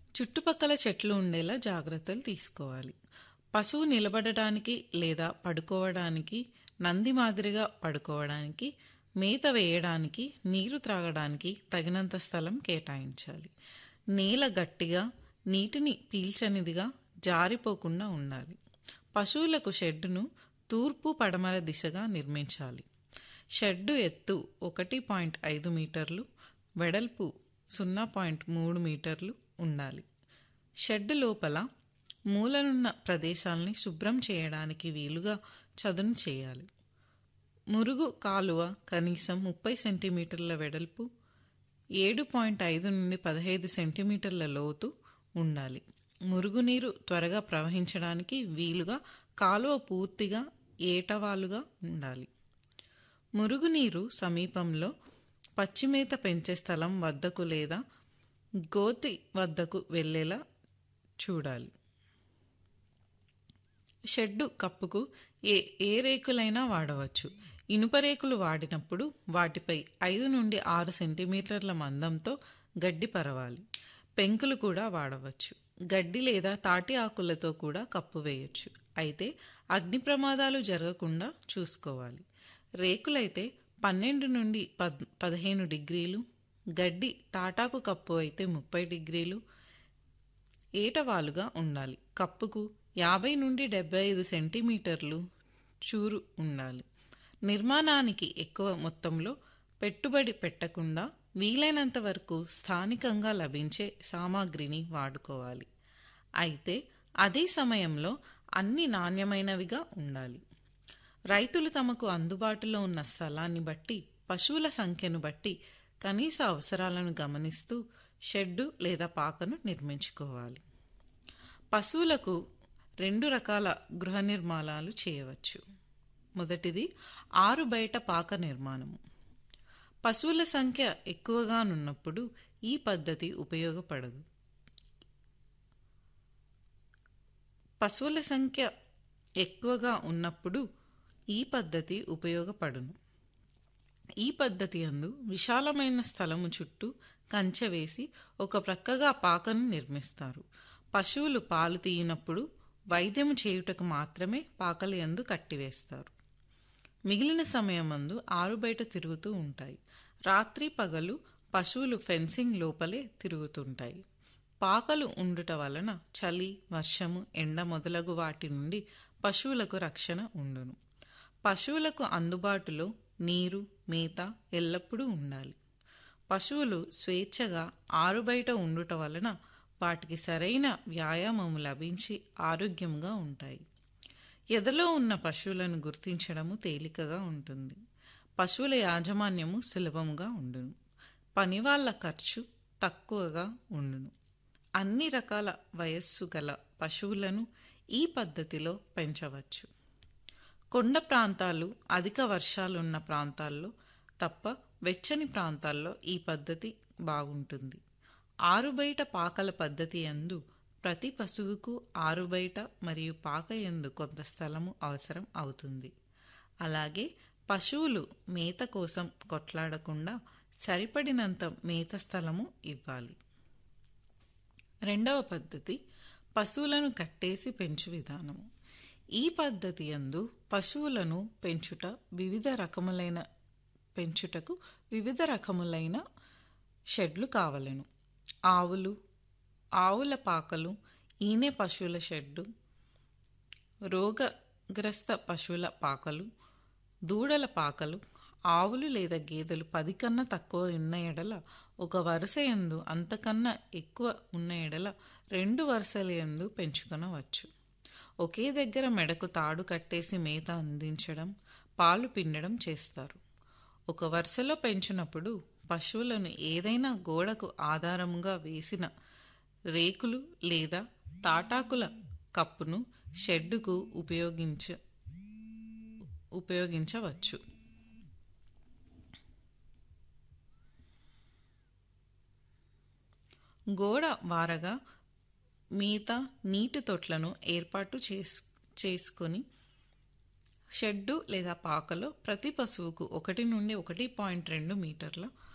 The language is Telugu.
చుట్టుపక్కల చెట్లు ఉండేలా జాగ్రత్తలు తీసుకోవాలి పశువు నిలబడటానికి లేదా పడుకోవడానికి నంది మాదిరిగా పడుకోవడానికి మేత వేయడానికి నీరు త్రాగడానికి తగినంత స్థలం కేటాయించాలి నేల గట్టిగా నీటిని పీల్చనిదిగా జారిపోకుండా ఉండాలి పశువులకు షెడ్డును తూర్పు పడమర దిశగా నిర్మించాలి షెడ్డు ఎత్తు ఒకటి పాయింట్ ఐదు మీటర్లు వెడల్పు సున్నా పాయింట్ మూడు మీటర్లు ఉండాలి షెడ్ లోపల మూలనున్న ప్రదేశాల్ని శుభ్రం చేయడానికి వీలుగా చదును చేయాలి మురుగు కాలువ కనీసం ముప్పై సెంటీమీటర్ల వెడల్పు ఏడు పాయింట్ ఐదు నుండి పదహైదు సెంటీమీటర్ల లోతు ఉండాలి మురుగునీరు త్వరగా ప్రవహించడానికి వీలుగా కాలువ పూర్తిగా ఏటవాలుగా ఉండాలి మురుగునీరు సమీపంలో పచ్చిమేత పెంచే స్థలం వద్దకు లేదా గోతి వద్దకు వెళ్ళేలా చూడాలి షెడ్డు కప్పుకు ఏ ఏ రేకులైనా వాడవచ్చు ఇనుప రేకులు వాడినప్పుడు వాటిపై ఐదు నుండి ఆరు సెంటీమీటర్ల మందంతో గడ్డి పరవాలి పెంకులు కూడా వాడవచ్చు గడ్డి లేదా తాటి ఆకులతో కూడా కప్పు వేయొచ్చు అయితే అగ్ని ప్రమాదాలు జరగకుండా చూసుకోవాలి రేకులైతే పన్నెండు నుండి పద్ పదిహేను డిగ్రీలు గడ్డి తాటాకు కప్పు అయితే ముప్పై డిగ్రీలు ఏటవాలుగా ఉండాలి కప్పుకు యాభై నుండి డెబ్బై ఐదు సెంటీమీటర్లు చూరు ఉండాలి నిర్మాణానికి ఎక్కువ మొత్తంలో పెట్టుబడి పెట్టకుండా వీలైనంత వరకు స్థానికంగా లభించే సామాగ్రిని వాడుకోవాలి అయితే అదే సమయంలో అన్ని నాణ్యమైనవిగా ఉండాలి రైతులు తమకు అందుబాటులో ఉన్న స్థలాన్ని బట్టి పశువుల సంఖ్యను బట్టి కనీస అవసరాలను గమనిస్తూ షెడ్డు లేదా పాకను నిర్మించుకోవాలి పశువులకు రెండు రకాల గృహ నిర్మాణాలు చేయవచ్చు మొదటిది ఆరు బయట పాక నిర్మాణము పశువుల సంఖ్య ఎక్కువగానున్నప్పుడు ఈ పద్ధతి ఉపయోగపడదు పశువుల సంఖ్య ఎక్కువగా ఉన్నప్పుడు ఈ పద్ధతి ఉపయోగపడును ఈ పద్ధతి అందు విశాలమైన స్థలము చుట్టూ కంచె వేసి ఒక ప్రక్కగా పాకను నిర్మిస్తారు పశువులు పాలు తీయనప్పుడు వైద్యము చేయుటకు మాత్రమే పాకల యందు కట్టివేస్తారు మిగిలిన సమయమందు ఆరు బయట తిరుగుతూ ఉంటాయి రాత్రి పగలు పశువులు ఫెన్సింగ్ లోపలే తిరుగుతుంటాయి పాకలు ఉండుట వలన చలి వర్షము ఎండ మొదలగు వాటి నుండి పశువులకు రక్షణ ఉండును పశువులకు అందుబాటులో నీరు మేత ఎల్లప్పుడూ ఉండాలి పశువులు స్వేచ్ఛగా ఆరుబయట ఉండుట వలన వాటికి సరైన వ్యాయామము లభించి ఆరోగ్యంగా ఉంటాయి ఎదలో ఉన్న పశువులను గుర్తించడము తేలికగా ఉంటుంది పశువుల యాజమాన్యము సులభంగా ఉండును పనివాళ్ల ఖర్చు తక్కువగా ఉండును అన్ని రకాల వయస్సు గల పశువులను ఈ పద్ధతిలో పెంచవచ్చు కొండ ప్రాంతాలు అధిక వర్షాలున్న ప్రాంతాల్లో తప్ప వెచ్చని ప్రాంతాల్లో ఈ పద్ధతి బాగుంటుంది ఆరుబయట పాకల పద్ధతి ఎందు ప్రతి పశువుకు ఆరుబయట మరియు పాక ఎందు కొంత స్థలము అవసరం అవుతుంది అలాగే పశువులు మేత కోసం కొట్లాడకుండా సరిపడినంత మేత స్థలము ఇవ్వాలి రెండవ పద్ధతి పశువులను కట్టేసి పెంచు విధానము ఈ పద్ధతి యందు పశువులను పెంచుట వివిధ రకములైన పెంచుటకు వివిధ రకములైన షెడ్లు కావలెను ఆవులు ఆవుల పాకలు ఈనె పశువుల షెడ్డు రోగగ్రస్త పశువుల పాకలు దూడల పాకలు ఆవులు లేదా గేదెలు పది కన్నా తక్కువ ఉన్న ఎడల ఒక వరుస ఎందు అంతకన్నా ఎక్కువ ఉన్న ఎడల రెండు వరుసల ఎందు పెంచుకొనవచ్చు ఒకే దగ్గర మెడకు తాడు కట్టేసి మేత అందించడం పాలు పిండడం చేస్తారు ఒక వరుసలో పెంచినప్పుడు పశువులను ఏదైనా గోడకు ఆధారముగా వేసిన రేకులు లేదా తాటాకుల కప్పును షెడ్డుకు ఉపయోగించ ఉపయోగించవచ్చు గోడ వారగా మిగతా నీటి తొట్లను ఏర్పాటు చేసు చేసుకొని షెడ్డు లేదా పాకలో ప్రతి పశువుకు ఒకటి నుండి ఒకటి పాయింట్ రెండు మీటర్ల